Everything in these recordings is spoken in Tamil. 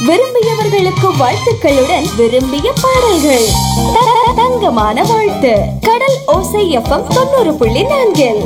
விரும்பியவர்களுக்கு வாழ்த்துக்களுடன் விரும்பிய பாடல்கள் த- த- தங்கமான வாழ்த்து கடல் ஓசை எஃப்எம் தொண்ணூறு புள்ளி நான்கில்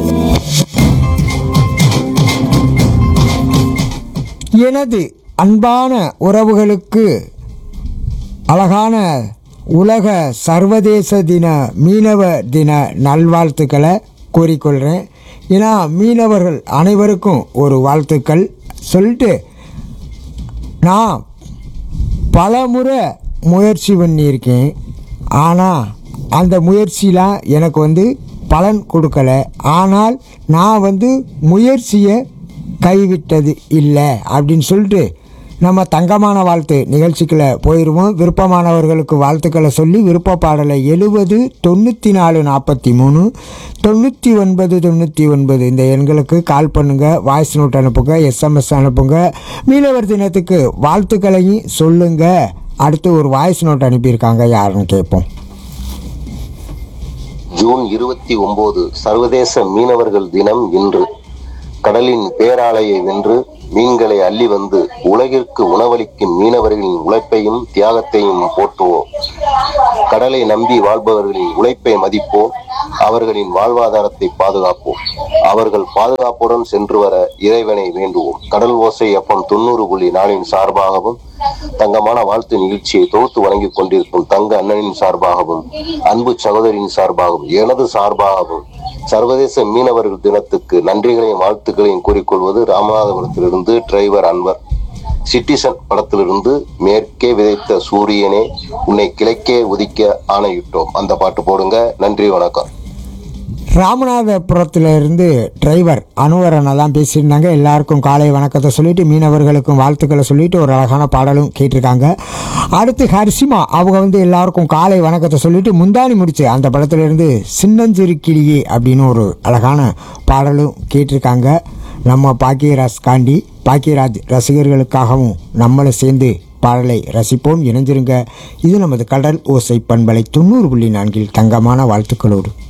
எனது அன்பான உறவுகளுக்கு அழகான உலக சர்வதேச தின மீனவ தின நல்வாழ்த்துக்களை கூறிக்கொள்கிறேன் ஏன்னா மீனவர்கள் அனைவருக்கும் ஒரு வாழ்த்துக்கள் சொல்லிட்டு நான் பல முறை முயற்சி பண்ணியிருக்கேன் ஆனால் அந்த முயற்சிலாம் எனக்கு வந்து பலன் கொடுக்கல ஆனால் நான் வந்து முயற்சியை கைவிட்டது இல்லை அப்படின்னு சொல்லிட்டு நம்ம தங்கமான வாழ்த்து நிகழ்ச்சிக்குள்ள போயிடுவோம் விருப்பமானவர்களுக்கு வாழ்த்துக்களை சொல்லி விருப்ப பாடலை எழுபது தொண்ணூற்றி நாலு நாற்பத்தி மூணு தொண்ணூற்றி ஒன்பது தொண்ணூற்றி ஒன்பது இந்த எண்களுக்கு கால் பண்ணுங்கள் வாய்ஸ் நோட் அனுப்புங்க எஸ்எம்எஸ் அனுப்புங்க மீனவர் தினத்துக்கு வாழ்த்துக்களையும் சொல்லுங்கள் அடுத்து ஒரு வாய்ஸ் நோட் அனுப்பியிருக்காங்க யாருன்னு கேட்போம் ஜூன் இருபத்தி ஒன்பது சர்வதேச மீனவர்கள் தினம் இன்று கடலின் பேராலையை வென்று மீன்களை அள்ளி வந்து உலகிற்கு உணவளிக்கும் மீனவர்களின் உழைப்பையும் தியாகத்தையும் போற்றுவோம் கடலை நம்பி வாழ்பவர்களின் உழைப்பை மதிப்போம் அவர்களின் வாழ்வாதாரத்தை பாதுகாப்போம் அவர்கள் பாதுகாப்புடன் சென்று வர இறைவனை வேண்டுவோம் கடல் ஓசை எப்பம் தொண்ணூறு புள்ளி நாளின் சார்பாகவும் தங்கமான வாழ்த்து நிகழ்ச்சியை தொகுத்து வழங்கிக் கொண்டிருக்கும் தங்க அண்ணனின் சார்பாகவும் அன்பு சகோதரியின் சார்பாகவும் எனது சார்பாகவும் சர்வதேச மீனவர்கள் தினத்துக்கு நன்றிகளையும் வாழ்த்துக்களையும் கூறிக்கொள்வது ராமநாதபுரத்திலிருந்து டிரைவர் அன்வர் சிட்டிசன் படத்திலிருந்து மேற்கே விதைத்த சூரியனே உன்னை கிழக்கே உதிக்க ஆணையிட்டோம் அந்த பாட்டு போடுங்க நன்றி வணக்கம் ராமநாதபுரத்தில் இருந்து டிரைவர் அனுவரனை தான் பேசியிருந்தாங்க எல்லாருக்கும் காலை வணக்கத்தை சொல்லிட்டு மீனவர்களுக்கும் வாழ்த்துக்களை சொல்லிட்டு ஒரு அழகான பாடலும் கேட்டிருக்காங்க அடுத்து ஹர்ஷிமா அவங்க வந்து எல்லாருக்கும் காலை வணக்கத்தை சொல்லிட்டு முந்தானி முடிச்சு அந்த படத்திலிருந்து சின்னஞ்சிறு கிளியே அப்படின்னு ஒரு அழகான பாடலும் கேட்டிருக்காங்க நம்ம பாக்கியராஜ் காண்டி பாக்கியராஜ் ரசிகர்களுக்காகவும் நம்மளும் சேர்ந்து பாடலை ரசிப்போம் இணைஞ்சிருங்க இது நமது கடல் ஓசை பண்பலை தொண்ணூறு புள்ளி நான்கில் தங்கமான வாழ்த்துக்களோடு